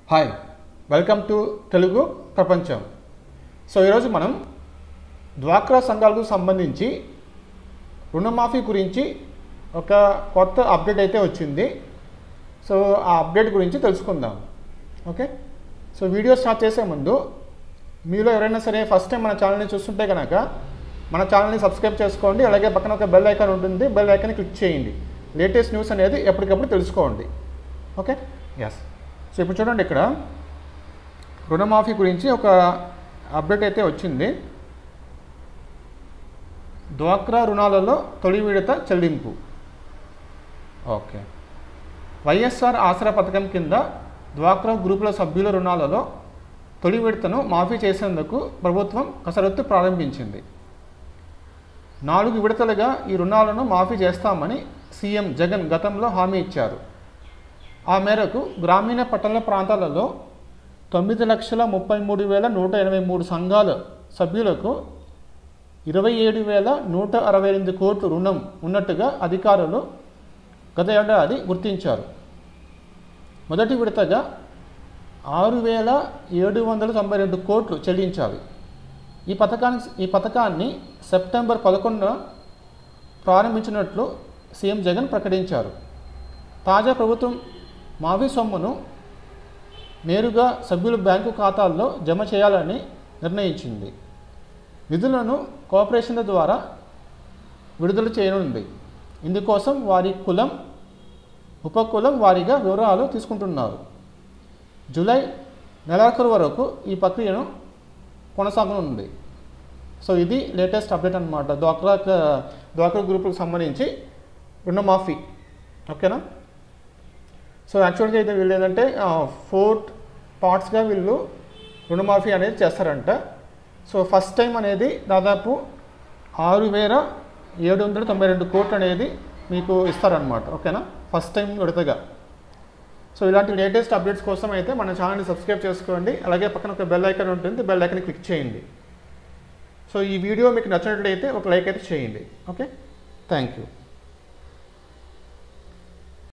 hi welcome to Telugu ప్రపంచం so ఈరోజు మనం డ్వాక్రా సంఘాలకు సంబంధించి రుణమాఫీ గురించి ఒక కొత్త అప్డేట్ అయితే వచ్చింది సో ఆ అప్డేట్ గురించి తెలుసుకుందాం ఓకే సో వీడియో స్టార్ట్ చేసే ముందు మీలో ఎవరైనా సరే ఫస్ట్ టైం మన ఛానల్ని చూస్తుంటే కనుక మన ఛానల్ని సబ్స్క్రైబ్ చేసుకోండి అలాగే పక్కన ఒక బెల్ ఐకాన్ ఉంటుంది బెల్ ఐకాన్ని క్లిక్ చేయండి లేటెస్ట్ న్యూస్ అనేది ఎప్పటికప్పుడు తెలుసుకోండి ఓకే ఎస్ సో ఇప్పుడు చూడండి ఇక్కడ రుణమాఫీ గురించి ఒక అప్డేట్ అయితే వచ్చింది డ్వాక్రా రుణాలలో తొలి విడత చెల్లింపు ఓకే వైఎస్ఆర్ ఆసరా పథకం కింద డ్వాక్రా గ్రూపుల సభ్యుల రుణాలలో తొలి విడతను మాఫీ చేసేందుకు ప్రభుత్వం కసరత్తు ప్రారంభించింది నాలుగు విడతలుగా ఈ రుణాలను మాఫీ చేస్తామని సీఎం జగన్ గతంలో హామీ ఇచ్చారు ఆ మేరకు గ్రామీణ పట్టణ ప్రాంతాలలో తొమ్మిది లక్షల ముప్పై మూడు వేల నూట ఎనభై మూడు సంఘాల సభ్యులకు ఇరవై ఏడు వేల నూట అరవై ఎనిమిది కోట్లు రుణం ఉన్నట్టుగా అధికారులు గత ఏడాది గుర్తించారు మొదటి విడతగా ఆరు వేల ఏడు వందల తొంభై రెండు కోట్లు చెల్లించాలి ఈ పథకానికి ఈ పథకాన్ని సెప్టెంబర్ పదకొండున ప్రారంభించినట్లు సీఎం జగన్ ప్రకటించారు తాజా ప్రభుత్వం మాఫీ సొమ్మును నేరుగా సభ్యుల బ్యాంకు ఖాతాల్లో జమ చేయాలని నిర్ణయించింది నిధులను కోఆపరేషన్ల ద్వారా విడుదల చేయనుంది ఇందుకోసం వారి కులం ఉపకులం వారీగా వివరాలు తీసుకుంటున్నారు జూలై నెలాఖరు వరకు ఈ ప్రక్రియను కొనసాగనుంది సో ఇది లేటెస్ట్ అప్డేట్ అనమాట డ్వాక్రా డ్వాక్రా గ్రూపులకు సంబంధించి రుణమాఫీ ఓకేనా సో యాక్చువల్గా అయితే వీళ్ళు ఏంటంటే ఫోర్ పార్ట్స్గా వీళ్ళు రుణమాఫీ అనేది చేస్తారంట సో ఫస్ట్ టైం అనేది దాదాపు ఆరు వేల ఏడు వందల తొంభై రెండు కోట్లు అనేది మీకు ఇస్తారనమాట ఓకేనా ఫస్ట్ టైం విడతగా సో ఇలాంటి లేటెస్ట్ అప్డేట్స్ కోసం అయితే మన ఛానల్ని సబ్స్క్రైబ్ చేసుకోండి అలాగే పక్కన ఒక బెల్ ఐకాన్ ఉంటుంది బెల్ ఐకాన్ని క్లిక్ చేయండి సో ఈ వీడియో మీకు నచ్చినట్లయితే ఒక లైక్ అయితే చేయండి ఓకే థ్యాంక్ యూ